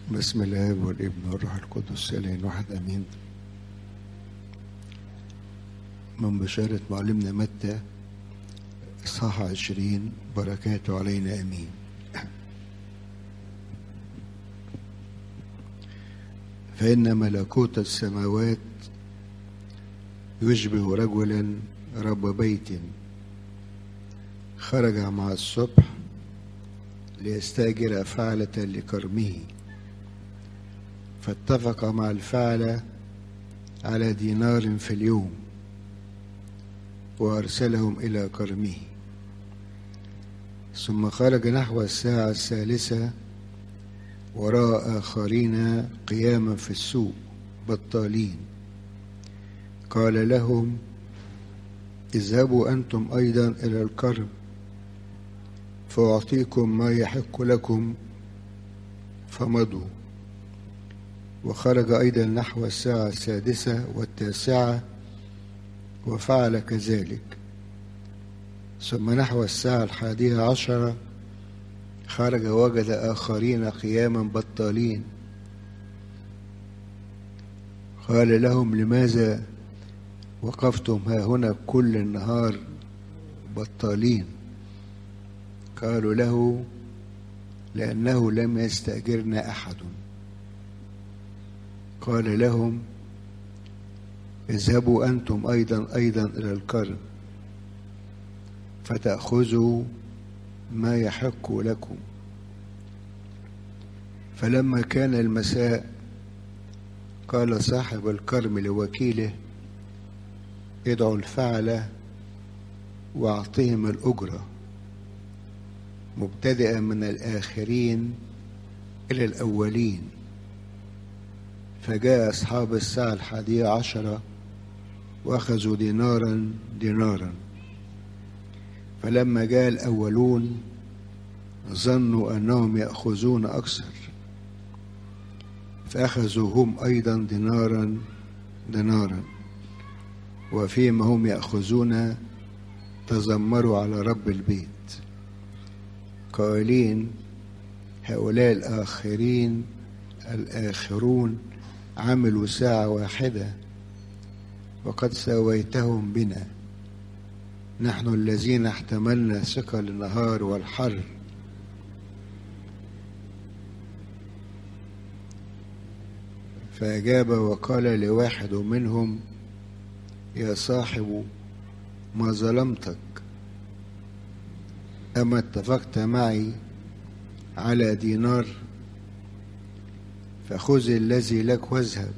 بسم الله والابن والروح القدس الين واحد امين من بشارة معلمنا متى اصحاح عشرين بركاته علينا امين فإن ملكوت السماوات يشبه رجلا رب بيت خرج مع الصبح ليستاجر فعلة لكرمه فاتفق مع الفعلة على دينار في اليوم وأرسلهم إلى كرمه ثم خرج نحو الساعة الثالثة ورأى آخرين قياما في السوق بطالين قال لهم اذهبوا أنتم أيضا إلى الكرم فأعطيكم ما يحق لكم فمضوا وخرج أيضا نحو الساعة السادسة والتاسعة وفعل كذلك ثم نحو الساعة الحادية عشرة خرج وجد آخرين قياما بطالين قال لهم لماذا وقفتم ها هنا كل النهار بطالين قالوا له لأنه لم يستأجرنا أحد قال لهم اذهبوا أنتم أيضا أيضا إلى الكرم فتأخذوا ما يحق لكم فلما كان المساء قال صاحب الكرم لوكيله ادعوا الفعل واعطهم الأجرة مبتدئا من الآخرين إلى الأولين فجاء أصحاب الساعة الحادية عشرة وأخذوا دينارا دينارا فلما جاء الأولون ظنوا أنهم يأخذون أكثر فأخذوا هم أيضا دينارا دينارا وفيما هم يأخذون تذمروا على رب البيت قائلين هؤلاء الآخرين الآخرون عملوا ساعة واحدة وقد سويتهم بنا نحن الذين احتملنا ثقل النهار والحر فأجاب وقال لواحد منهم يا صاحب ما ظلمتك أما اتفقت معي على دينار فخذ الذي لك واذهب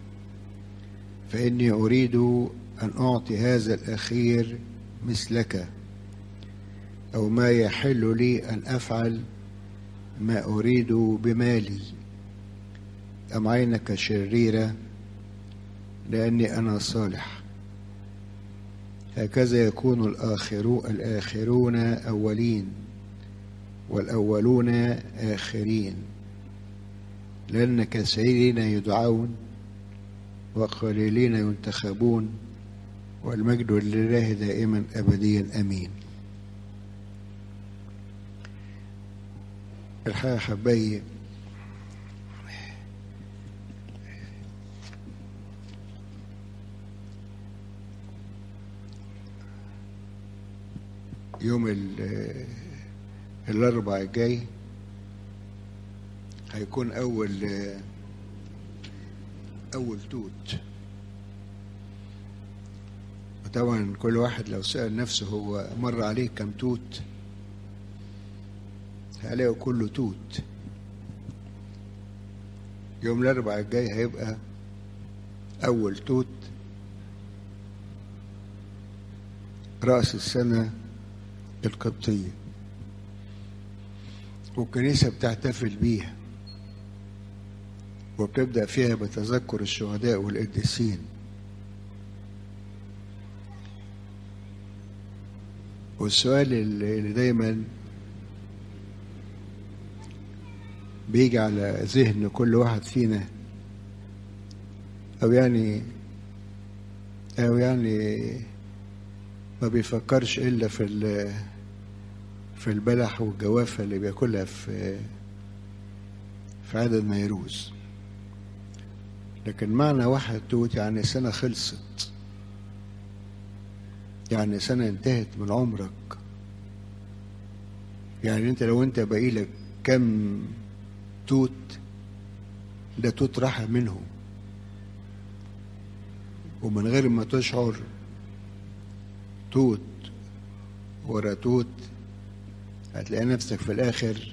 فإني أريد أن أعطي هذا الأخير مثلك أو ما يحل لي أن أفعل ما أريد بمالي أم عينك شريرة لأني أنا صالح هكذا يكون الآخرون الآخرون أولين والأولون آخرين لأن كثيرين يدعون وقليلين ينتخبون والمجد لله دائما أبديا أمين الحقيقة حبايب يوم الأربع الجاي هيكون أول أول توت وطبعا كل واحد لو سأل نفسه هو مر عليه كم توت هلاقوا كله توت يوم الأربع الجاي هيبقى أول توت رأس السنة القبطية والكنيسة بتحتفل بيها وبتبدأ فيها بتذكر الشهداء والقديسين والسؤال اللي دايما بيجي على ذهن كل واحد فينا أو يعني أو يعني ما بيفكرش إلا في في البلح والجوافة اللي بياكلها في في عدد نيروز لكن معنى واحد توت يعني سنة خلصت يعني سنة انتهت من عمرك يعني انت لو انت باقي لك كم توت ده توت راح منه ومن غير ما تشعر توت ورا توت هتلاقي نفسك في الاخر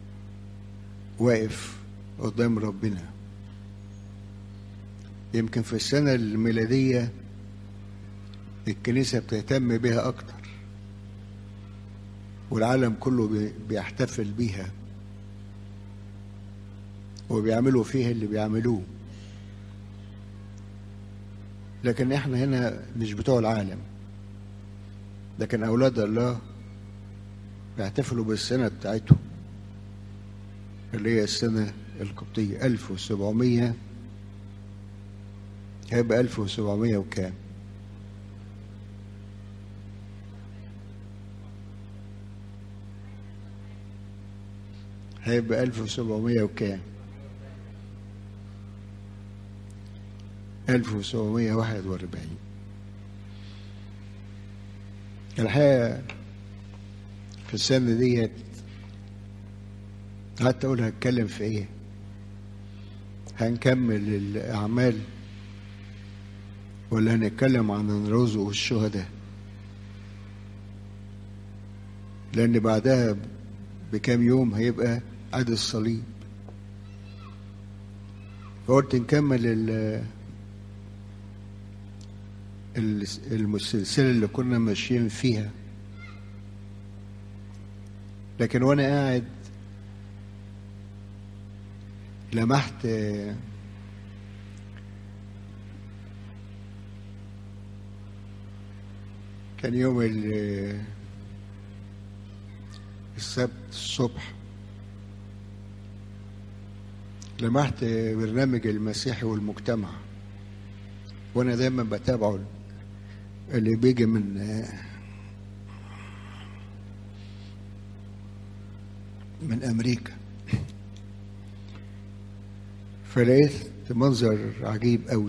واقف قدام ربنا يمكن في السنة الميلادية الكنيسة بتهتم بها أكتر والعالم كله بيحتفل بيها وبيعملوا فيها اللي بيعملوه لكن احنا هنا مش بتوع العالم لكن أولاد الله بيحتفلوا بالسنة بتاعتهم اللي هي السنة القبطية 1700 هيبقى 1700 وكام هيبقى 1700 وكام 1741 الحقيقة في السنة ديت قعدت أقول هتكلم في إيه هنكمل الأعمال ولا هنتكلم عن الرز والشهداء لأن بعدها بكام يوم هيبقى عيد الصليب فقلت نكمل ال السلسلة اللي كنا ماشيين فيها لكن وانا قاعد لمحت كان يوم السبت الصبح لمحت برنامج المسيحي والمجتمع وانا دايما بتابعه اللي بيجي من من امريكا فلقيت منظر عجيب قوي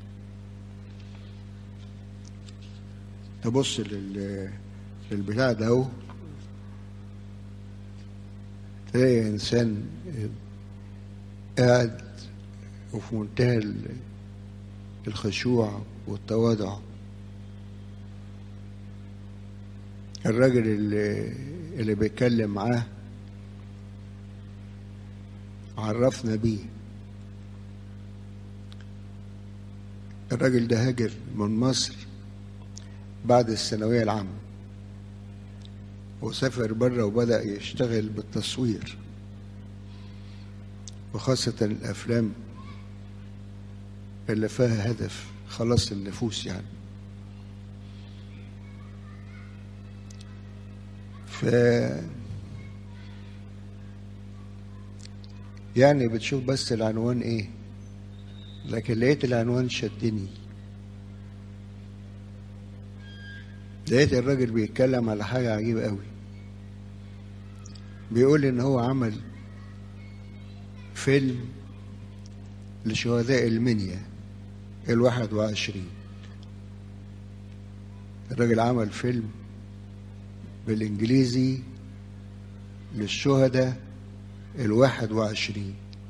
تبص لل للبتاع ده اهو تلاقي انسان قاعد وفي منتهى الخشوع والتواضع الراجل اللي اللي بيتكلم معاه عرفنا بيه الراجل ده هاجر من مصر بعد الثانوية العامة وسافر بره وبدأ يشتغل بالتصوير وخاصة الأفلام اللي فيها هدف خلاص النفوس يعني ف يعني بتشوف بس العنوان ايه لكن لقيت العنوان شدني لقيت الراجل بيتكلم على حاجة عجيبة قوي بيقول ان هو عمل فيلم لشهداء المنيا الواحد وعشرين الراجل عمل فيلم بالانجليزي للشهداء الواحد وعشرين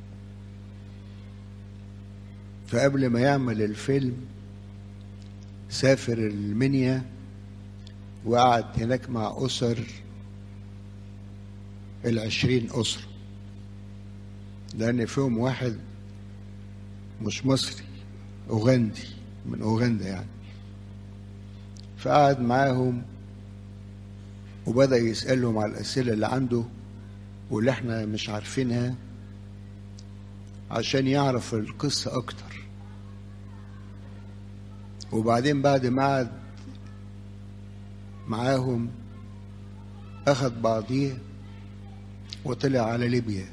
فقبل ما يعمل الفيلم سافر المنيا وقعد هناك مع أسر العشرين أسرة لأن فيهم واحد مش مصري أوغندي من أوغندا يعني فقعد معاهم وبدأ يسألهم على الأسئلة اللي عنده واللي احنا مش عارفينها عشان يعرف القصة أكتر وبعدين بعد ما قعد معاهم أخذ بعضيه وطلع على ليبيا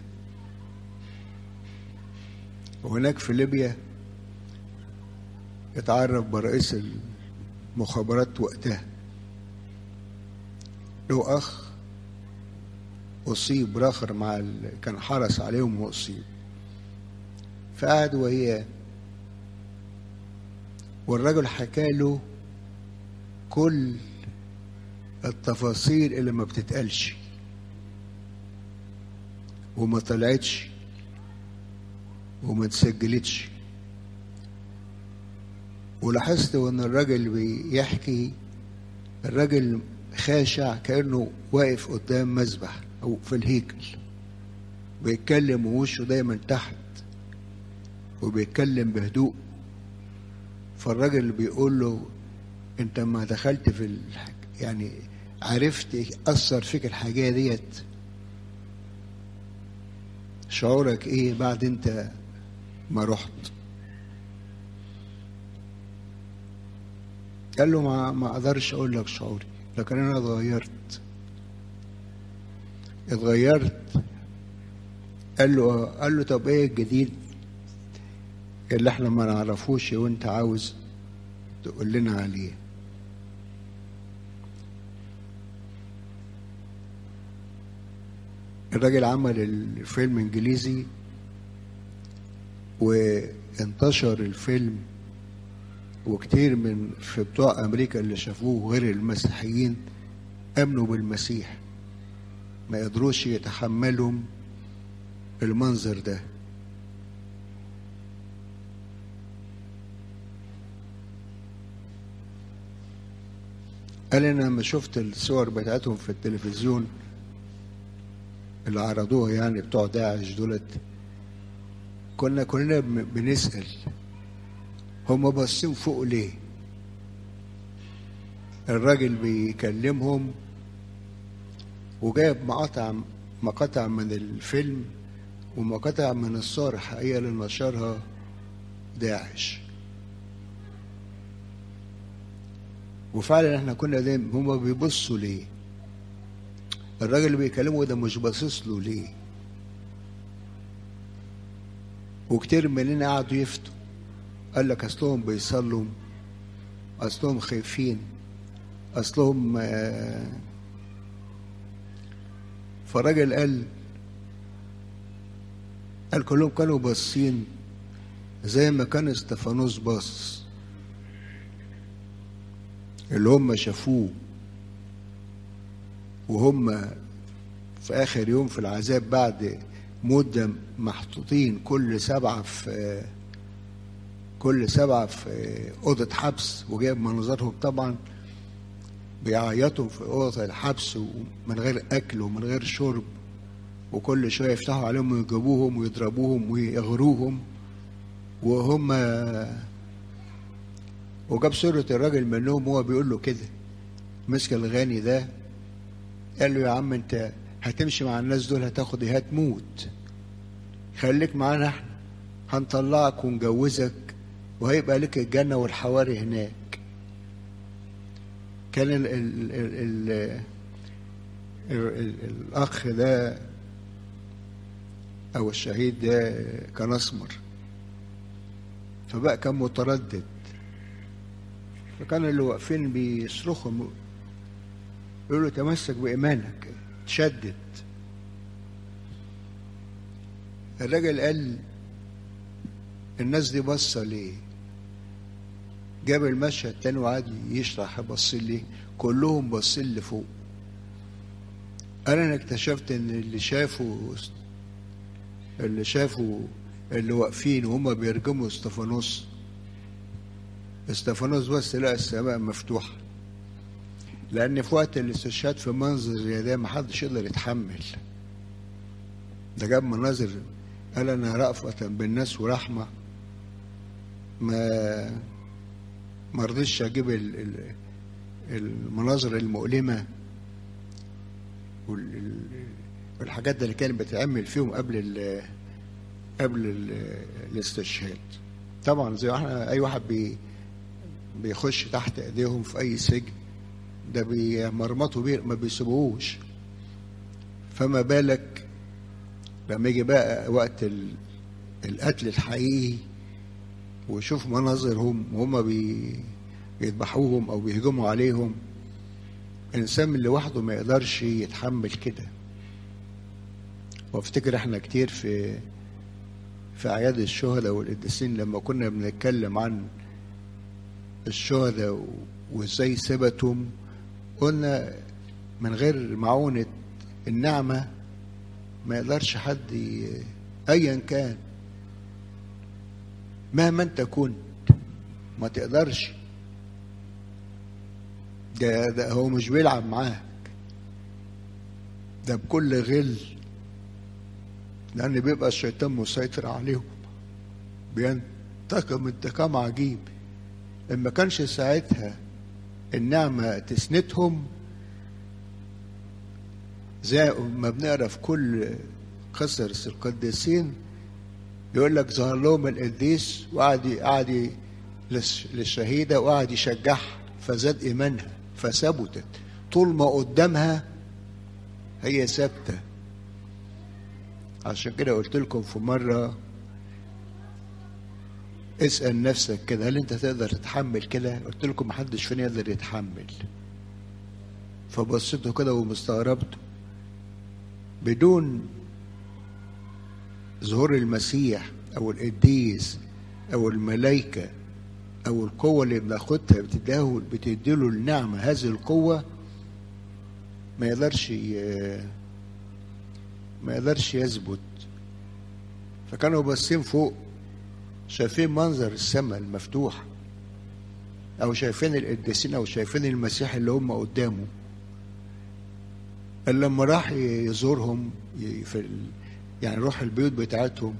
وهناك في ليبيا اتعرف برئيس المخابرات وقتها له أخ أصيب راخر مع ال... كان حرس عليهم وأصيب فقعد وهي والرجل حكى له كل التفاصيل اللي ما بتتقالش وما طلعتش وما تسجلتش ولاحظت ان الراجل بيحكي الراجل خاشع كانه واقف قدام مذبح او في الهيكل بيتكلم ووشه دايما تحت وبيتكلم بهدوء فالراجل بيقول له انت ما دخلت في الحاجة يعني عرفت اثر فيك الحاجه ديت شعورك ايه بعد انت ما رحت قال له ما ما اقدرش اقول لك شعوري لكن انا اتغيرت اتغيرت قال له قال له طب ايه الجديد اللي احنا ما نعرفوش وانت عاوز تقول لنا عليه الراجل عمل الفيلم انجليزي وانتشر الفيلم وكتير من في بتوع امريكا اللي شافوه غير المسيحيين امنوا بالمسيح ما يقدروش يتحملوا المنظر ده قال انا لما شفت الصور بتاعتهم في التلفزيون اللي عرضوها يعني بتوع داعش دولت كنا كلنا بنسأل هم باصين فوق ليه الراجل بيكلمهم وجايب مقاطع مقاطع من الفيلم ومقاطع من الصور الحقيقية اللي نشرها داعش وفعلا احنا كنا دايما هما بيبصوا ليه الراجل اللي بيكلمه ده مش باصص له ليه وكتير مننا قعدوا يفتوا قال لك اصلهم بيصلوا اصلهم خايفين اصلهم آه فالراجل قال قال كلهم كانوا باصين زي ما كان استفانوس باص اللي هم شافوه وهم في آخر يوم في العذاب بعد مدة محطوطين كل سبعة في كل سبعة في أوضة حبس وجايب منظرهم طبعا بيعيطوا في أوضة الحبس ومن غير أكل ومن غير شرب وكل شوية يفتحوا عليهم ويجيبوهم ويضربوهم ويغروهم وهم وجاب صورة الراجل منهم وهو بيقول له كده مسك الغني ده قال له يا عم انت هتمشي مع الناس دول هتاخد ايه هتموت خليك معانا احنا هنطلعك ونجوزك وهيبقى لك الجنة والحواري هناك كان ال ال ال ال ال ال الأخ ده أو الشهيد ده كان أسمر فبقى كان متردد فكان اللي واقفين بيصرخوا يقولوا تمسك بإيمانك تشدد الراجل قال الناس دي بصة ليه جاب المشهد تاني وقعد يشرح باصين ليه كلهم باصين لفوق انا اكتشفت ان اللي شافوا اللي شافوا اللي واقفين وهم بيرجموا استفانوس استفانوس بس لقى السماء مفتوحه لان في وقت الاستشهاد في منظر زي ده ما حدش يقدر يتحمل ده جاب مناظر قال انا رأفة بالناس ورحمه ما ما رضيتش اجيب المناظر المؤلمه والحاجات اللي كانت بتتعمل فيهم قبل ال قبل ال الاستشهاد طبعا زي احنا اي واحد بي بيخش تحت ايديهم في اي سجن ده بيمرمطوا بيه ما بيسيبوهوش فما بالك لما يجي بقى وقت القتل الحقيقي ويشوف مناظرهم وهم بي بيذبحوهم او بيهجموا عليهم الانسان من لوحده ما يقدرش يتحمل كده وافتكر احنا كتير في في أعياد الشهداء والقديسين لما كنا بنتكلم عن الشهداء وإزاي ثبتهم قلنا من غير معونة النعمة ما يقدرش حد ي... أيا كان مهما أنت كنت ما تقدرش ده, ده هو مش بيلعب معاك ده بكل غل لأن بيبقى الشيطان مسيطر عليهم بينتقم انتقام عجيب إن ما كانش ساعتها النعمة تسندهم زي ما بنقرا في كل قصص القديسين يقول لك ظهر لهم القديس وقعد قعد للشهيدة وقعد يشجعها فزاد إيمانها فثبتت طول ما قدامها هي ثابتة عشان كده قلت لكم في مرة اسأل نفسك كده هل انت تقدر تتحمل كده قلت لكم محدش فينا يقدر يتحمل فبصيتوا كده ومستغربتوا بدون ظهور المسيح او القديس او الملائكه او القوه اللي بناخدها بتديه بتديله النعمه هذه القوه ما يقدرش ما يقدرش يثبت فكانوا باصين فوق شايفين منظر السماء المفتوح او شايفين القديسين او شايفين المسيح اللي هم قدامه لما راح يزورهم في ال... يعني روح البيوت بتاعتهم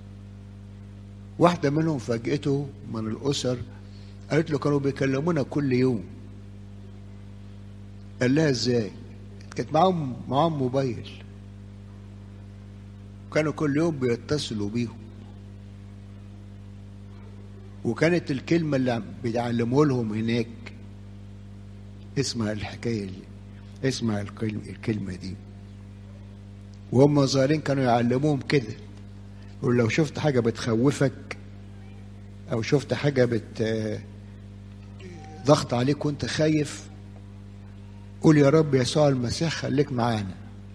واحدة منهم فاجئته من الأسر قالت له كانوا بيكلمونا كل يوم قال لها ازاي كانت معاهم معاهم موبايل كانوا كل يوم بيتصلوا بيهم وكانت الكلمة اللي بيعلموا لهم هناك اسمها الحكاية دي اسمع الكلمة دي وهم صغيرين كانوا يعلموهم كده يقول لو شفت حاجة بتخوفك أو شفت حاجة بت ضغط عليك وأنت خايف قول يا رب يسوع المسيح خليك معانا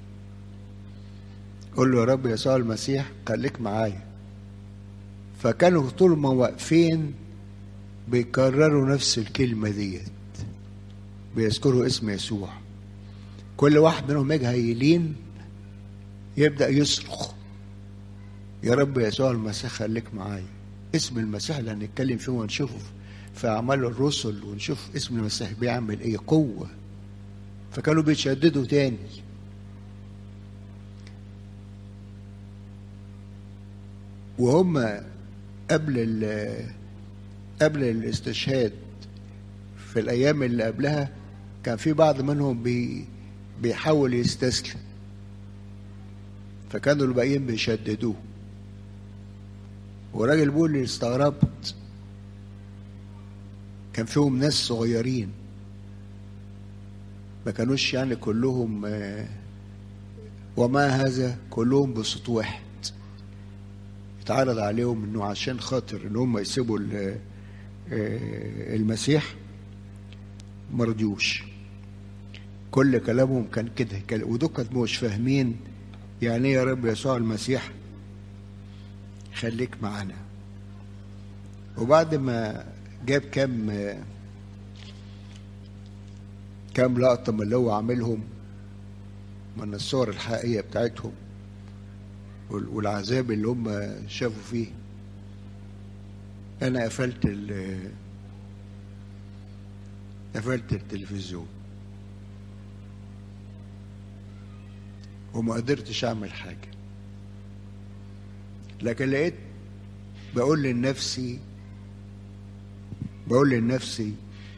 قول له يا رب يسوع المسيح خليك معايا فكانوا طول ما واقفين بيكرروا نفس الكلمة ديت بيذكروا اسم يسوع كل واحد منهم يجي هيلين يبدأ يصرخ يا رب يسوع المسيح خليك معايا اسم المسيح اللي هنتكلم فيه ونشوفه في أعمال الرسل ونشوف اسم المسيح بيعمل إيه قوة فكانوا بيتشددوا تاني وهم قبل ال قبل الاستشهاد في الأيام اللي قبلها كان في بعض منهم بي بيحاول يستسلم فكانوا الباقيين بيشددوه وراجل بيقول لي استغربت كان فيهم ناس صغيرين ما كانوش يعني كلهم وما هذا كلهم بصوت واحد اتعرض عليهم انه عشان خاطر ان هم يسيبوا المسيح مرضيوش كل كلامهم كان كده ودول كانوا مش فاهمين يعني ايه يا رب يسوع المسيح خليك معانا وبعد ما جاب كام كام لقطة من اللي هو عاملهم من الصور الحقيقية بتاعتهم والعذاب اللي هم شافوا فيه أنا قفلت ال قفلت التلفزيون وما قدرتش أعمل حاجة لكن لقيت بقول لنفسي بقول لنفسي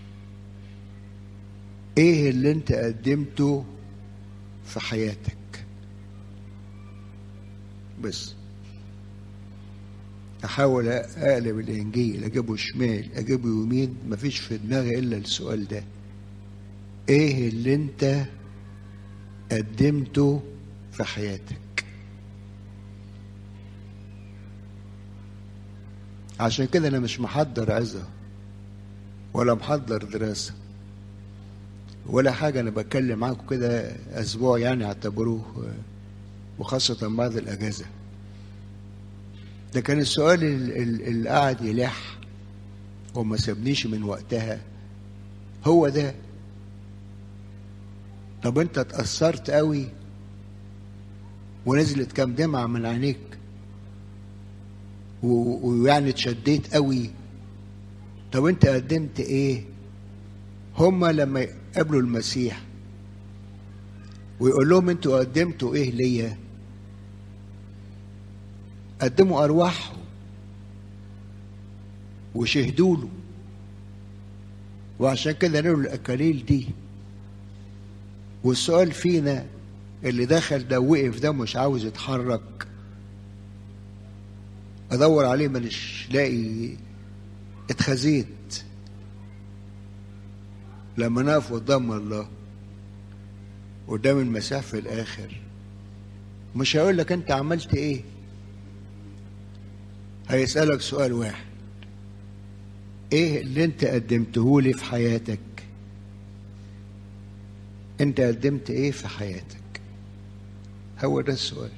ايه اللي انت قدمته في حياتك بس احاول اقلب الانجيل اجيبه شمال اجيبه يمين مفيش في دماغي الا السؤال ده ايه اللي انت قدمته في حياتك عشان كده انا مش محضر عظه ولا محضر دراسه ولا حاجه انا بتكلم معاكم كده اسبوع يعني اعتبروه وخاصه بعد الاجازه ده كان السؤال اللي قاعد يلح وما سابنيش من وقتها هو ده طب انت اتأثرت قوي ونزلت كام دمعة من عينيك ويعني اتشديت قوي طب انت قدمت ايه هما لما يقابلوا المسيح ويقول لهم انتوا قدمتوا ايه ليا قدموا ارواحهم وشهدوا له وعشان كده نقول الاكاليل دي والسؤال فينا اللي دخل ده وقف ده مش عاوز يتحرك ادور عليه مانيش لاقي اتخزيت لما نقف قدام الله قدام المسيح في الاخر مش هيقول لك انت عملت ايه هيسألك سؤال واحد ايه اللي انت قدمته لي في حياتك انت قدمت ايه في حياتك هو ده السؤال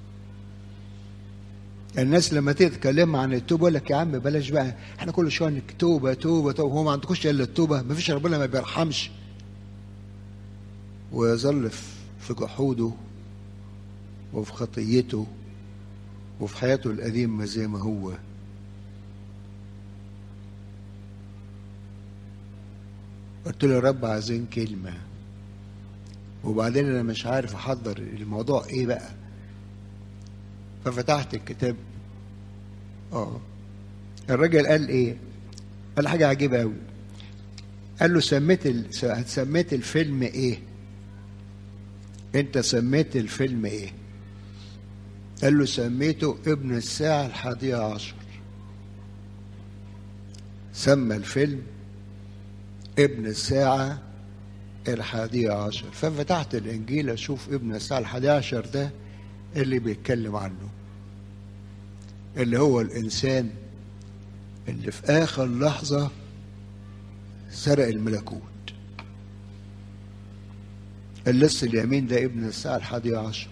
الناس لما تيجي تتكلم عن التوبه يقول لك يا عم بلاش بقى احنا كل شويه توبه توبه توبه هو ما عندكوش الا التوبه ما فيش ربنا ما بيرحمش ويظل في جحوده وفي خطيته وفي حياته القديمة زي ما هو قلت له يا رب عايزين كلمة وبعدين أنا مش عارف أحضر الموضوع إيه بقى ففتحت الكتاب اه الراجل قال ايه قال حاجة عجيبة أوي قال له سميت ال... سميت الفيلم ايه انت سميت الفيلم ايه قال له سميته ابن الساعة الحادية عشر سمى الفيلم ابن الساعة الحادية عشر ففتحت الإنجيل أشوف ابن الساعة الحادية عشر ده اللي بيتكلم عنه اللي هو الإنسان اللي في آخر لحظة سرق الملكوت اللص اليمين ده ابن الساعة الحادية عشر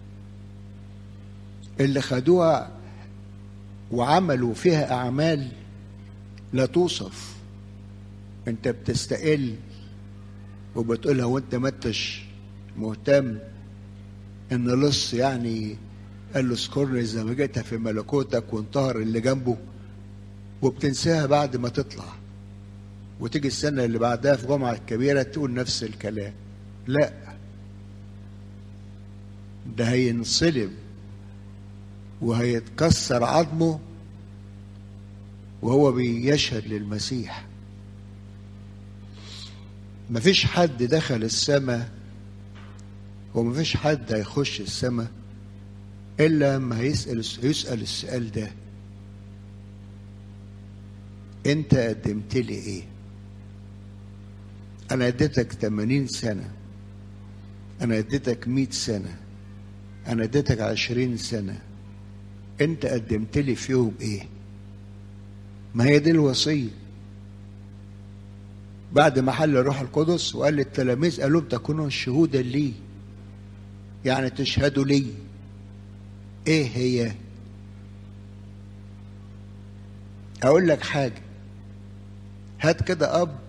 اللي خدوها وعملوا فيها أعمال لا توصف انت بتستقل وبتقولها وانت ما انتش مهتم ان لص يعني قال له اذكرني اذا ما جئت في ملكوتك وانتهر اللي جنبه وبتنساها بعد ما تطلع وتيجي السنه اللي بعدها في جمعه كبيره تقول نفس الكلام لا ده هينصلب وهيتكسر عظمه وهو بيشهد للمسيح مفيش حد دخل السماء ومفيش حد هيخش السماء إلا لما هيسأل يسأل السؤال ده أنت قدمت لي إيه؟ أنا اديتك 80 سنة أنا اديتك 100 سنة أنا اديتك 20 سنة أنت قدمت لي فيهم إيه؟ ما هي دي الوصية بعد ما حل الروح القدس وقال للتلاميذ قال لهم تكونوا شهودا لي يعني تشهدوا لي ايه هي اقول لك حاجه هات كده اب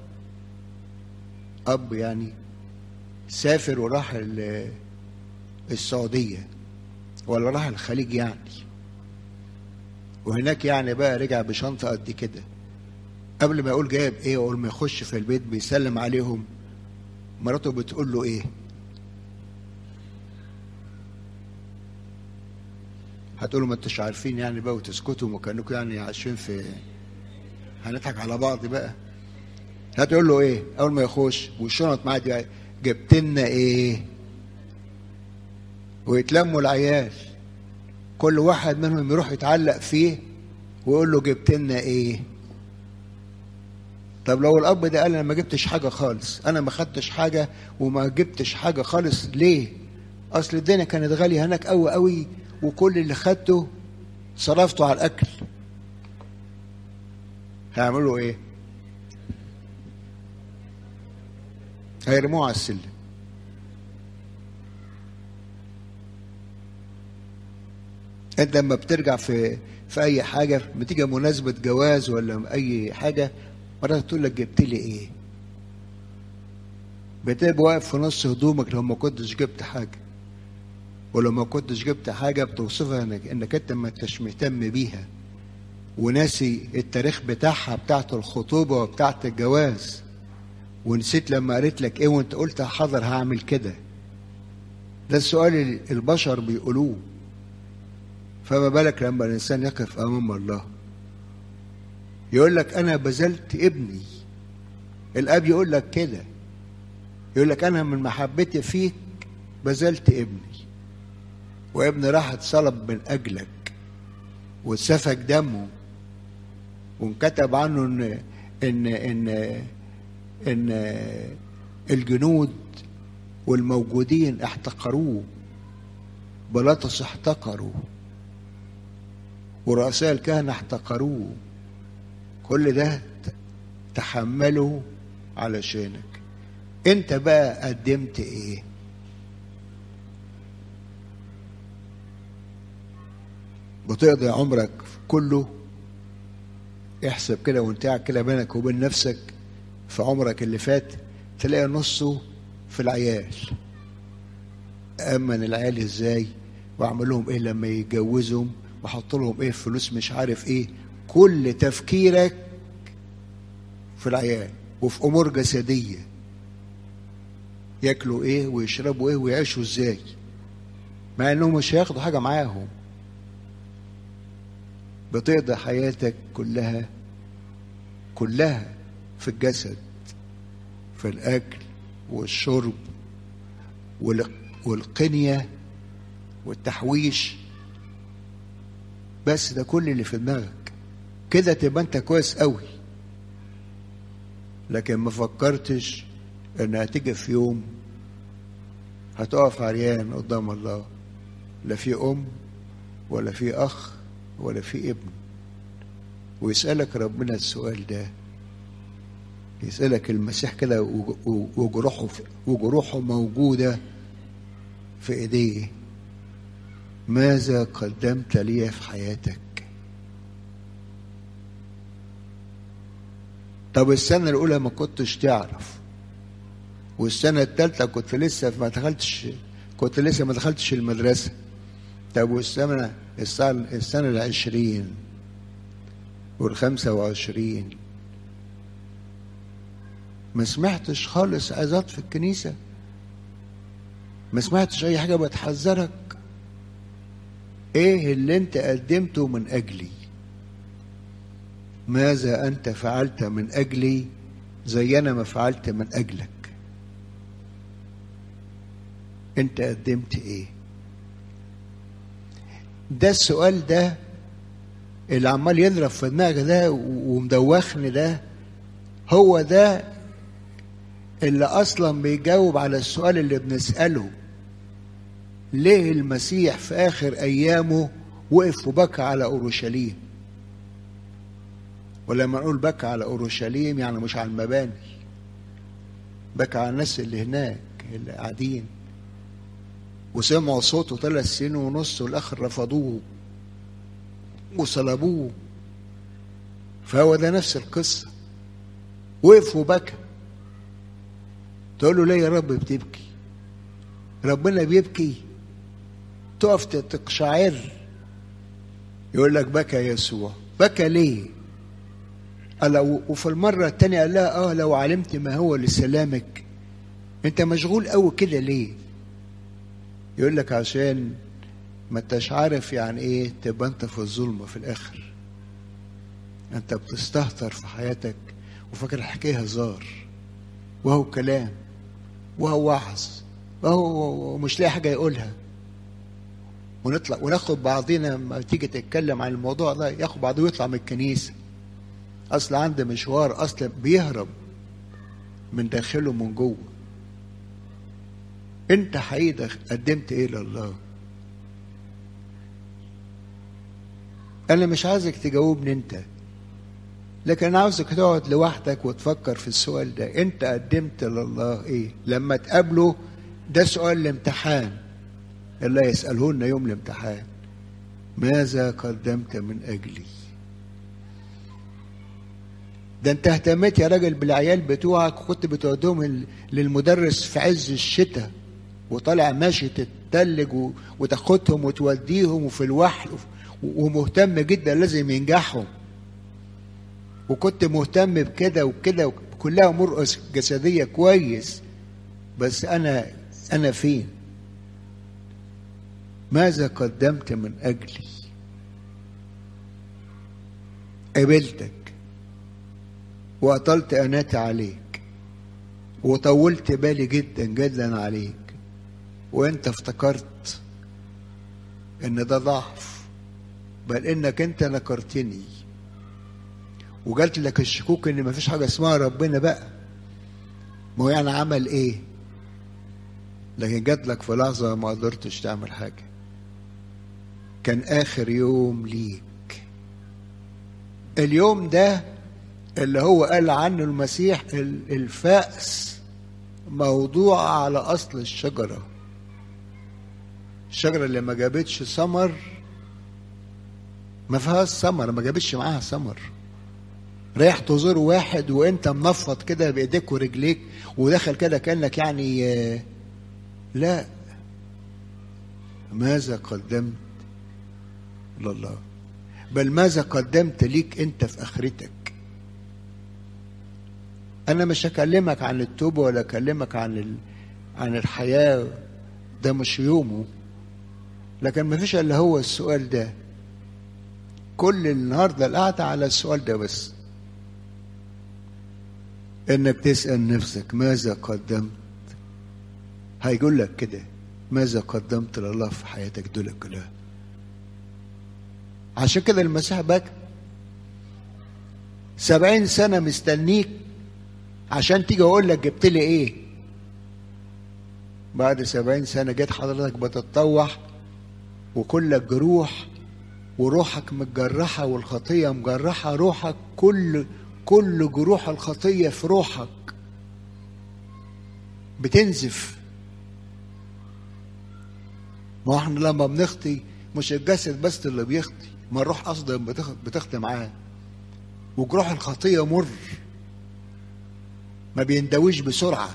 اب يعني سافر وراح السعوديه ولا راح الخليج يعني وهناك يعني بقى رجع بشنطه قد كده قبل ما يقول جايب ايه اول ما يخش في البيت بيسلم عليهم مراته بتقول له ايه هتقولوا ما انتش عارفين يعني بقى وتسكتوا وكانكم يعني عايشين في هنضحك على بعض بقى هتقول له ايه اول ما يخش والشنط معاه دي جبت لنا ايه ويتلموا العيال كل واحد منهم يروح يتعلق فيه ويقول له جبت لنا ايه طب لو الاب ده قال انا ما جبتش حاجه خالص انا ما خدتش حاجه وما جبتش حاجه خالص ليه اصل الدنيا كانت غاليه هناك قوي قوي وكل اللي خدته صرفته على الاكل هيعملوا ايه هيرموه على السلم انت لما بترجع في في اي حاجه بتيجي مناسبه جواز ولا اي حاجه مرات تقول لك جبت لي ايه بتبقى واقف في نص هدومك لو ما كنتش جبت حاجه ولو ما كنتش جبت حاجه بتوصفها انك انك انت ما انتش مهتم بيها وناسي التاريخ بتاعها بتاعت الخطوبه وبتاعت الجواز ونسيت لما قالت لك ايه وانت قلت حاضر هعمل كده ده السؤال اللي البشر بيقولوه فما بالك لما الانسان يقف امام الله يقول لك انا بذلت ابني الاب يقول لك كده يقول لك انا من محبتي فيك بذلت ابني وابني راح اتصلب من اجلك واتسفك دمه وانكتب عنه ان ان ان ان الجنود والموجودين احتقروه بلاطس احتقروا ورؤساء الكهنة احتقروه كل ده تحمله علشانك انت بقى قدمت ايه بتقضي عمرك كله احسب كده وانت قاعد كده بينك وبين نفسك في عمرك اللي فات تلاقي نصه في العيال امن العيال ازاي واعمل لهم ايه لما يتجوزهم واحط لهم ايه فلوس مش عارف ايه كل تفكيرك في العيال وفي امور جسديه ياكلوا ايه ويشربوا ايه ويعيشوا ازاي مع انهم مش هياخدوا حاجه معاهم بتقضي حياتك كلها كلها في الجسد في الاكل والشرب والقنيه والتحويش بس ده كل اللي في دماغك كده تبقى انت كويس قوي لكن ما فكرتش ان هتيجي في يوم هتقف عريان قدام الله لا في ام ولا في اخ ولا في ابن ويسألك ربنا السؤال ده يسألك المسيح كده وجروحه وجروحه موجودة في ايديه ماذا قدمت لي في حياتك طب السنة الأولى ما كنتش تعرف والسنة الثالثة كنت لسه ما دخلتش كنت لسه ما دخلتش المدرسة طب والسنة السنة, السنة العشرين والخمسة وعشرين ما سمعتش خالص عظات في الكنيسة ما سمعتش أي حاجة بتحذرك إيه اللي أنت قدمته من أجلي ماذا أنت فعلت من أجلي زي أنا ما فعلت من أجلك أنت قدمت إيه ده السؤال ده اللي عمال يضرب في دماغك ده ومدوخني ده هو ده اللي اصلا بيجاوب على السؤال اللي بنساله ليه المسيح في اخر ايامه وقف وبكى على اورشليم ولما نقول بكى على اورشليم يعني مش على المباني بكى على الناس اللي هناك اللي قاعدين وسمعوا صوته ثلاث سنين ونص والاخر رفضوه وصلبوه فهو ده نفس القصه وقف وبكى تقول له ليه يا رب بتبكي ربنا بيبكي تقف تقشعر يقول لك بكى يسوع بكى ليه قال وفي المرة التانية قال لها اه لو علمت ما هو لسلامك انت مشغول قوي كده ليه يقول لك عشان ما انتش عارف يعني ايه تبقى انت في الظلمة في الاخر انت بتستهتر في حياتك وفاكر الحكاية هزار وهو كلام وهو وعظ وهو مش لاقي حاجة يقولها ونطلع وناخد بعضينا لما تيجي تتكلم عن الموضوع ده ياخد بعضه ويطلع من الكنيسة أصل عنده مشوار أصل بيهرب من داخله من جوه أنت حقيقة قدمت إيه لله أنا مش عايزك تجاوبني أنت لكن أنا عاوزك تقعد لوحدك وتفكر في السؤال ده أنت قدمت لله إيه لما تقابله ده سؤال الامتحان اللي يسأله لنا يوم الامتحان ماذا قدمت من أجلي ده انت اهتميت يا راجل بالعيال بتوعك وكنت بتودهم للمدرس في عز الشتاء وطالع ماشي تتلج وتاخدهم وتوديهم وفي الوحل ومهتم جدا لازم ينجحهم وكنت مهتم بكده وكده كلها امور جسديه كويس بس انا انا فين ماذا قدمت من اجلي قبلتك واطلت اناتي عليك وطولت بالي جدا جدا عليك وانت افتكرت ان ده ضعف بل انك انت نكرتني وجالت لك الشكوك ان مفيش حاجه اسمها ربنا بقى ما هو يعني عمل ايه لكن جات لك في لحظه ما قدرتش تعمل حاجه كان اخر يوم ليك اليوم ده اللي هو قال عنه المسيح الفأس موضوع على اصل الشجره الشجره اللي ما جابتش ثمر ما فيهاش ثمر ما جابتش معاها ثمر رايح تزور واحد وانت منفض كده بايديك ورجليك ودخل كده كانك يعني لا ماذا قدمت لله بل ماذا قدمت ليك انت في اخرتك انا مش هكلمك عن التوبه ولا اكلمك عن ال... عن الحياه ده مش يومه لكن ما فيش الا هو السؤال ده كل النهارده القعده على السؤال ده بس انك تسال نفسك ماذا قدمت هيقول لك كده ماذا قدمت لله في حياتك دول كلها عشان كده المسيح بكى سبعين سنة مستنيك عشان تيجي أقول لك جبت لي إيه بعد سبعين سنة جيت حضرتك بتتطوح وكلك جروح وروحك متجرحة والخطية مجرحة روحك كل كل جروح الخطية في روحك بتنزف ما احنا لما بنخطي مش الجسد بس اللي بيخطي ما الروح اصلا بتخطي معاه وجروح الخطية مر ما بيندويش بسرعة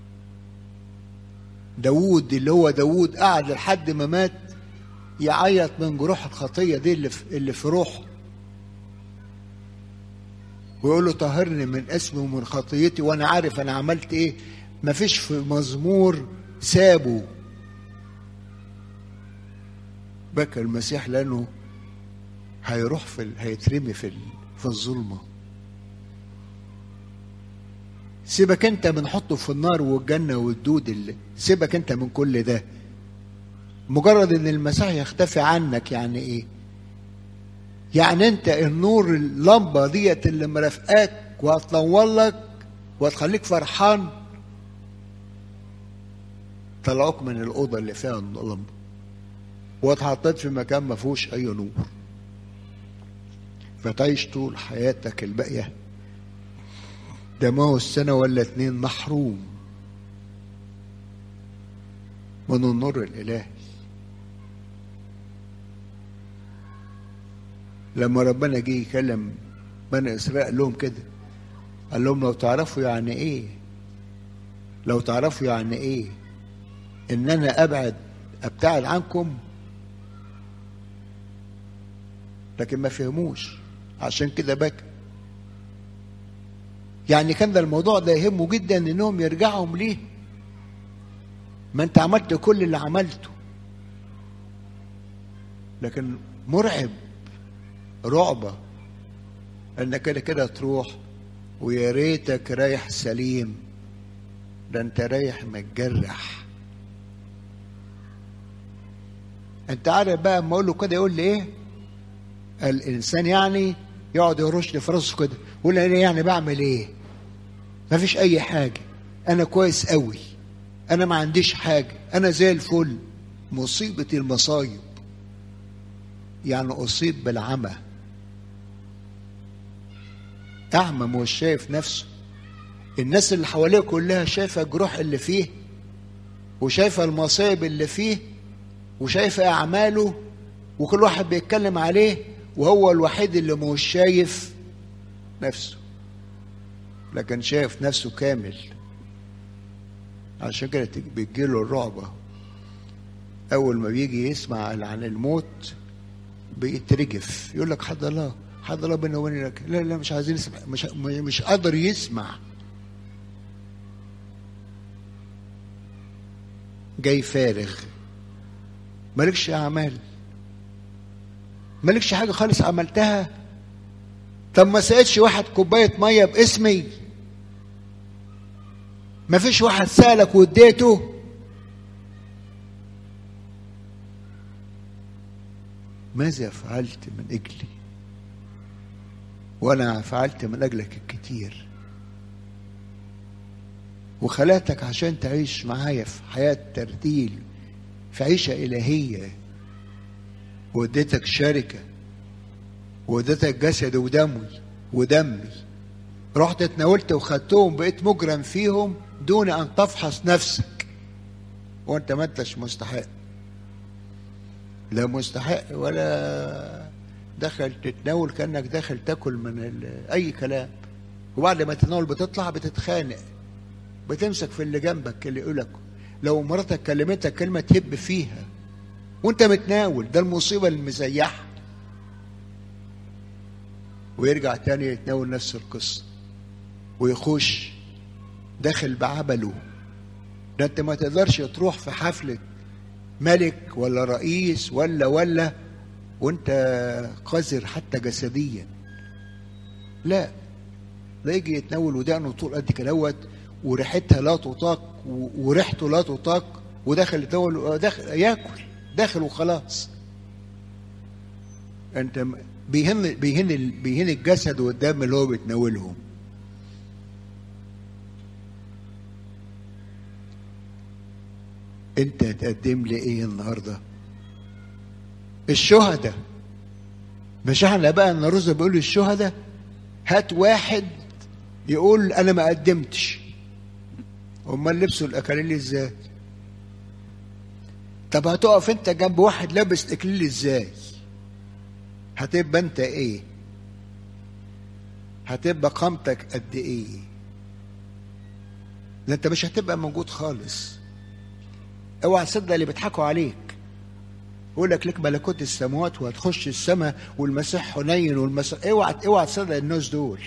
داوود اللي هو داوود قعد لحد ما مات يعيط من جروح الخطية دي اللي في, اللي في روحه ويقول له طهرني من اسمي ومن خطيتي وانا عارف انا عملت ايه مفيش في مزمور سابه بكى المسيح لانه هيروح في ال... هيترمي في ال... في الظلمه سيبك انت من حطه في النار والجنه والدود اللي سيبك انت من كل ده مجرد ان المسيح يختفي عنك يعني ايه يعني انت النور اللمبه ديت اللي مرافقاك وهتنور لك وهتخليك فرحان طلعوك من الاوضه اللي فيها اللمبه واتحطيت في مكان ما فيهوش اي نور فتعيش طول حياتك الباقيه ده ما هو السنه ولا اتنين محروم من النور الالهي لما ربنا جه يكلم بني اسرائيل قال لهم كده قال لهم لو تعرفوا يعني ايه لو تعرفوا يعني ايه ان انا ابعد ابتعد عنكم لكن ما فهموش عشان كده بكى يعني كان ده الموضوع ده يهمه جدا انهم يرجعوا ليه ما انت عملت كل اللي عملته لكن مرعب رعبة انك كده كده تروح ويا ريتك رايح سليم ده انت رايح متجرح انت عارف بقى اما اقول له كده يقول لي ايه الانسان يعني يقعد يرش لي في راسه كده يقول لي انا يعني بعمل ايه ما فيش اي حاجه انا كويس قوي انا ما عنديش حاجه انا زي الفل مصيبه المصايب يعني اصيب بالعمى اعمى مش شايف نفسه الناس اللي حواليه كلها شايفه الجروح اللي فيه وشايفه المصايب اللي فيه وشايفه اعماله وكل واحد بيتكلم عليه وهو الوحيد اللي مش شايف نفسه لكن شايف نفسه كامل عشان كده بتجيله الرعبة أول ما بيجي يسمع عن الموت بيترجف يقول لك حد الله حد الله بينه وبينك لا لا مش عايزين يسمع مش مش قادر يسمع جاي فارغ مالكش اعمال مالكش حاجه خالص عملتها طب ما سقتش واحد كوبايه ميه باسمي ما فيش واحد سالك واديته ماذا فعلت من اجلي وانا فعلت من اجلك الكتير وخلقتك عشان تعيش معايا في حياة ترتيل في عيشة إلهية واديتك شركة واديتك جسد ودمي ودمي رحت اتناولت وخدتهم بقيت مجرم فيهم دون أن تفحص نفسك وأنت ما أنتش مستحق لا مستحق ولا دخل تتناول كأنك داخل تاكل من أي كلام وبعد ما تتناول بتطلع بتتخانق بتمسك في اللي جنبك اللي يقولك لو مراتك كلمتك كلمة تهب فيها وانت متناول ده المصيبة المزيحة ويرجع تاني يتناول نفس القصة ويخش داخل بعبله ده انت ما تقدرش تروح في حفلة ملك ولا رئيس ولا ولا وانت قذر حتى جسديا لا ده يجي يتناول ودقنه طول قد كدهوت وريحتها لا تطاق وريحته لا تطاق وداخل يتناول داخل ياكل داخل وخلاص انت بيهن بيهن بيهن الجسد والدم اللي هو بيتناولهم انت هتقدم لي ايه النهارده الشهداء مش احنا بقى النروزه بيقول الشهداء هات واحد يقول انا ما قدمتش امال لبسوا الاكاليل ازاي طب هتقف انت جنب واحد لابس اكليل ازاي هتبقى انت ايه هتبقى قامتك قد ايه ده انت مش هتبقى موجود خالص اوعى تصدق اللي بيضحكوا عليك يقول لك لك ملكوت السماوات وهتخش السماء والمسيح حنين والمسيح اوعى اوعى تصدق الناس دول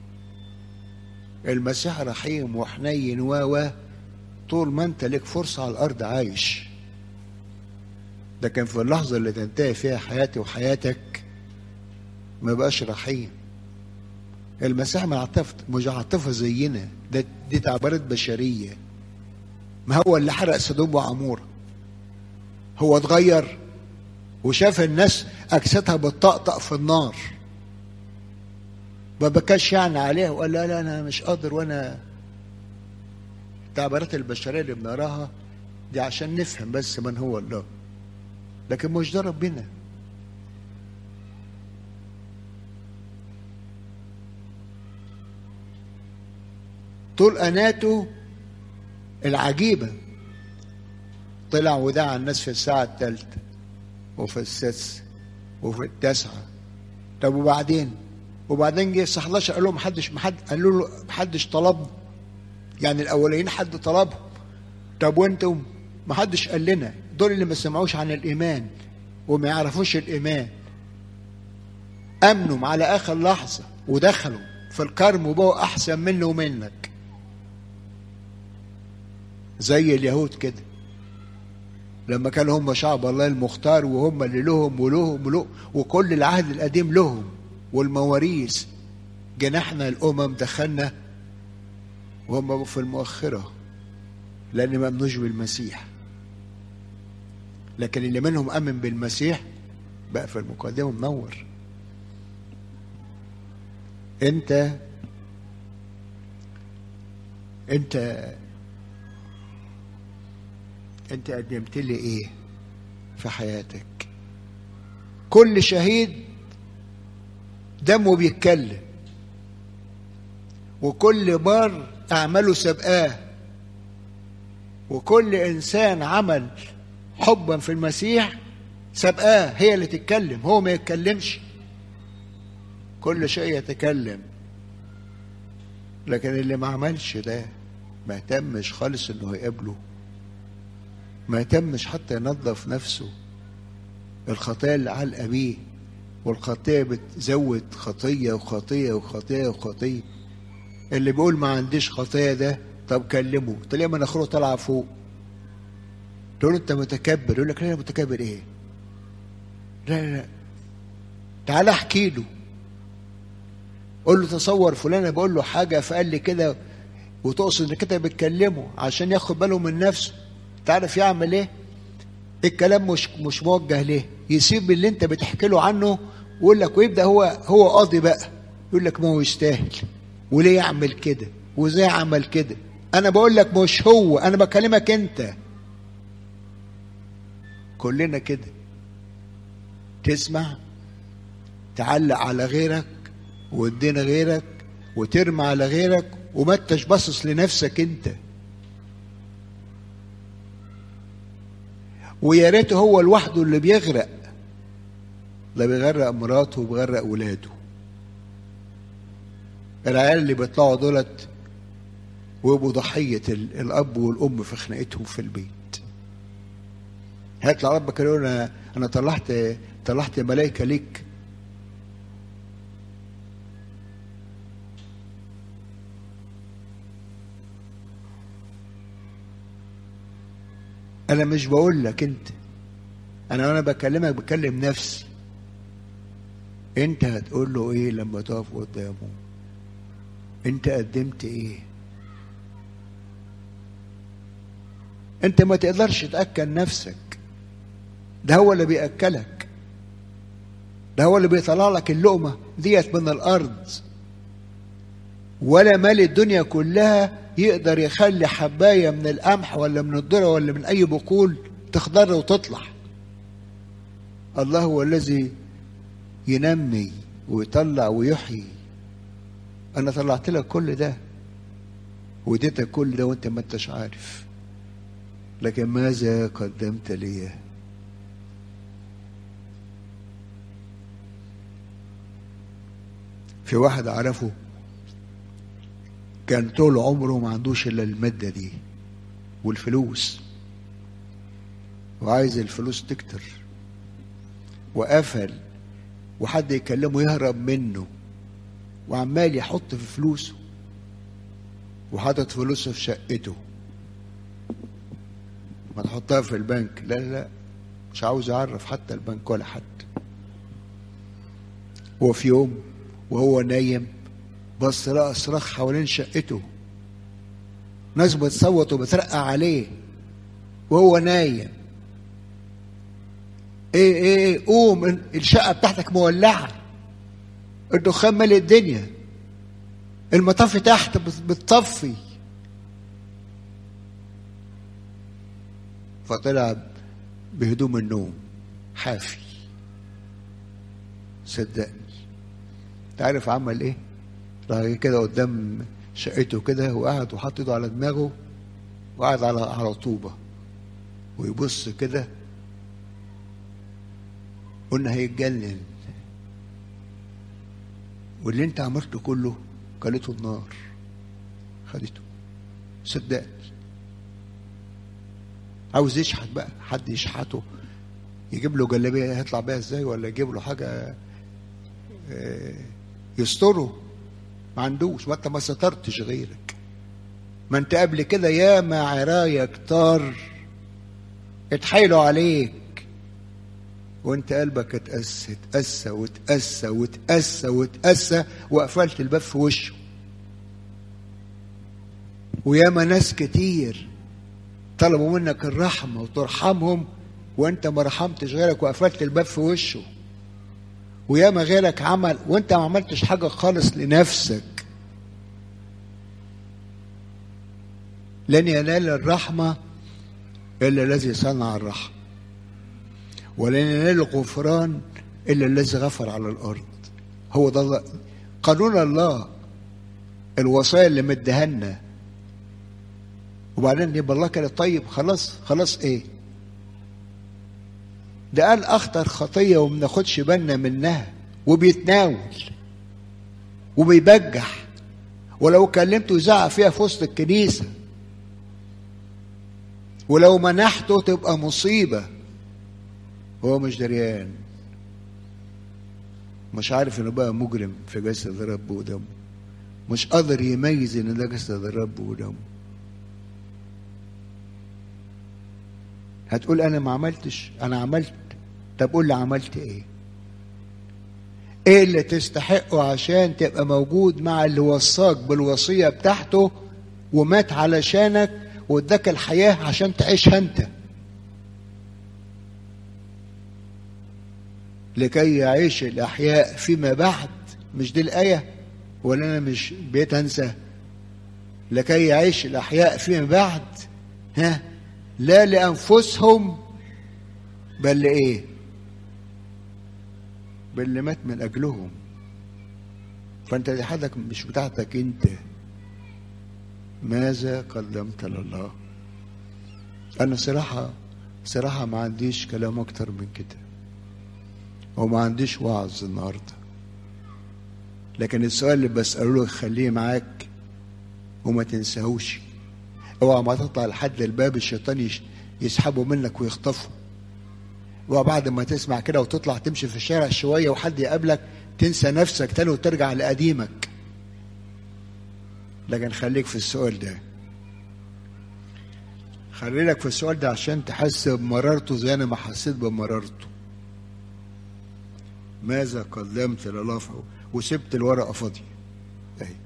المسيح رحيم وحنين و و طول ما انت لك فرصه على الارض عايش لكن في اللحظه اللي تنتهي فيها حياتي وحياتك ما بقاش رحيم المسيح ما عطف مش عاطفه زينا ده دي تعبيرات بشريه ما هو اللي حرق سدوم وعموره هو اتغير وشاف الناس اجسادها بتطقطق في النار ما بكاش يعني عليها وقال لا لا انا مش قادر وانا التعبيرات البشريه اللي بنقراها دي عشان نفهم بس من هو الله لكن مش ده ربنا طول اناته العجيبه طلع ودعا الناس في الساعه الثالثه وفي السادسه وفي التاسعه طب وبعدين وبعدين جه الساعه 11 قال لهم محدش محد قالوا له محدش طلبنا يعني الاولين حد طلبهم طب وانتم محدش قال لنا دول اللي ما سمعوش عن الايمان وما يعرفوش الايمان امنوا على اخر لحظه ودخلوا في الكرم وبقوا احسن مني ومنك زي اليهود كده لما كانوا هم شعب الله المختار وهم اللي لهم ولهم ولهم وكل العهد القديم لهم والمواريث جناحنا الامم دخلنا وهم في المؤخره لان ما امنوش بالمسيح لكن اللي منهم امن بالمسيح بقى في المقدمه منور انت انت انت قدمت لي ايه في حياتك كل شهيد دمه بيتكلم وكل بار اعماله سبقاه وكل انسان عمل حبا في المسيح سابقاه هي اللي تتكلم هو ما يتكلمش كل شيء يتكلم لكن اللي ما عملش ده ما اهتمش خالص انه يقابله ما اهتمش حتى ينظف نفسه الخطايا اللي علقه بيه والخطيه بتزود خطيه وخطيه وخطيه وخطيه اللي بيقول ما عنديش خطيه ده طب كلمه تلاقيه مناخيره طالعه فوق تقول له انت متكبر يقول لك لا انا متكبر ايه لا لا لا تعالى احكي له قول له تصور فلان بقول له حاجه فقال لي كده وتقصد انك انت بتكلمه عشان ياخد باله من نفسه تعرف يعمل ايه الكلام مش مش موجه ليه يسيب اللي انت بتحكي له عنه ويقول لك ويبدا هو هو قاضي بقى يقول لك ما هو يستاهل وليه يعمل كده وازاي عمل كده انا بقول لك مش هو انا بكلمك انت كلنا كده تسمع تعلق على غيرك وتدين غيرك وترمي على غيرك وما انتش باصص لنفسك انت ويا ريت هو لوحده اللي بيغرق ده بيغرق مراته وبيغرق ولاده العيال اللي بيطلعوا دولت ويبقوا ضحية الأب والأم في خناقتهم في البيت هيطلع ربك يقول أنا أنا طلعت طلعت ملائكة ليك انا مش بقول لك انت انا وانا بكلمك بكلم نفسي انت هتقول له ايه لما تقف قدامه انت قدمت ايه انت ما تقدرش تاكل نفسك ده هو اللي بياكلك ده هو اللي بيطلع لك اللقمه ديت من الارض ولا مال الدنيا كلها يقدر يخلي حباية من القمح ولا من الذرة ولا من أي بقول تخضر وتطلع الله هو الذي ينمي ويطلع ويحيي أنا طلعت لك كل ده واديتك كل ده وانت ما انتش عارف لكن ماذا قدمت لي في واحد أعرفه كان طول عمره ما عندوش الا الماده دي والفلوس وعايز الفلوس تكتر وقفل وحد يكلمه يهرب منه وعمال يحط في فلوسه وحاطط فلوسه في شقته ما تحطها في البنك لا لا لا مش عاوز يعرف حتى البنك ولا حد وفي يوم وهو نايم بص لقى صراخ حوالين شقته ناس بتصوت وبترقع عليه وهو نايم ايه ايه ايه قوم الشقه بتاعتك مولعه الدخان مالي الدنيا المطفي تحت بتطفي فطلع بهدوم النوم حافي صدقني تعرف عمل ايه راح كده قدام شقته كده وقعد وحط ايده على دماغه وقعد على على طوبه ويبص كده قلنا هيتجنن واللي انت عملته كله كلته النار خدته صدقني عاوز يشحت بقى حد يشحته يجيب له جلابيه هيطلع بيها ازاي ولا يجيب له حاجه يستره ما عندوش ما انت ما سترتش غيرك ما انت قبل كده ياما عرايا كتار اتحايلوا عليك وانت قلبك اتأسى اتأسى واتأسى واتأسى واتأسى وقفلت الباب في وشه وياما ناس كتير طلبوا منك الرحمة وترحمهم وانت ما رحمتش غيرك وقفلت الباب في وشه وياما غيرك عمل وانت ما عملتش حاجة خالص لنفسك لن ينال الرحمة إلا الذي صنع الرحمة ولن ينال الغفران إلا الذي غفر على الأرض هو ده الله. قانون الله الوصايا اللي مدهنا وبعدين يبقى الله كده طيب خلاص خلاص ايه ده قال اخطر خطيه وما بناخدش بالنا منها وبيتناول وبيبجح ولو كلمته يزعق فيها في وسط الكنيسه ولو منحته تبقى مصيبه هو مش دريان مش عارف انه بقى مجرم في جسد الرب ودمه مش قادر يميز ان ده جسد الرب ودمه هتقول انا ما عملتش انا عملت طب قول لي عملت ايه ايه اللي تستحقه عشان تبقى موجود مع اللي وصاك بالوصية بتاعته ومات علشانك واداك الحياة عشان تعيشها انت لكي يعيش الأحياء فيما بعد مش دي الآية ولا أنا مش بقيت أنسى لكي يعيش الأحياء فيما بعد ها لا لأنفسهم بل لإيه بل اللي مات من أجلهم فأنت دي حدك مش بتاعتك أنت ماذا قدمت لله أنا صراحة صراحة ما عنديش كلام أكتر من كده وما عنديش وعظ النهارده لكن السؤال اللي بسأله له خليه معاك وما تنساهوش اوعى ما تطلع لحد الباب الشيطان يسحبه منك ويخطفه وبعد ما تسمع كده وتطلع تمشي في الشارع شويه وحد يقابلك تنسى نفسك تاني وترجع لقديمك لكن خليك في السؤال ده خلي لك في السؤال ده عشان تحس بمرارته زي انا ما حسيت بمرارته ماذا قدمت لله وسبت الورقه فاضيه اهي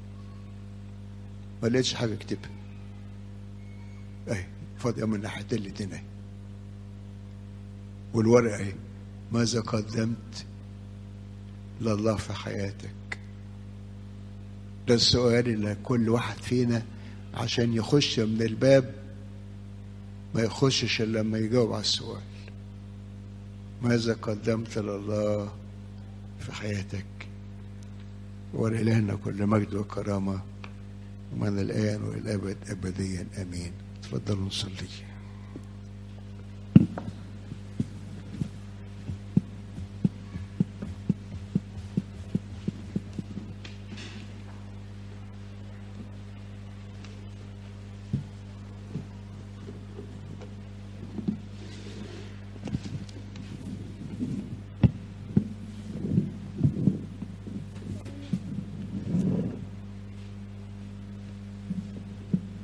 ما لقيتش حاجه اكتبها اهي فاضيه من ناحيتين الاتنين اهي والورقه اهي ماذا قدمت لله في حياتك ده السؤال اللي كل واحد فينا عشان يخش من الباب ما يخشش الا لما يجاوب على السؤال ماذا قدمت لله في حياتك ولإلهنا كل مجد وكرامة ومن الآن والأبد أبديا آمين تفضلوا نصلي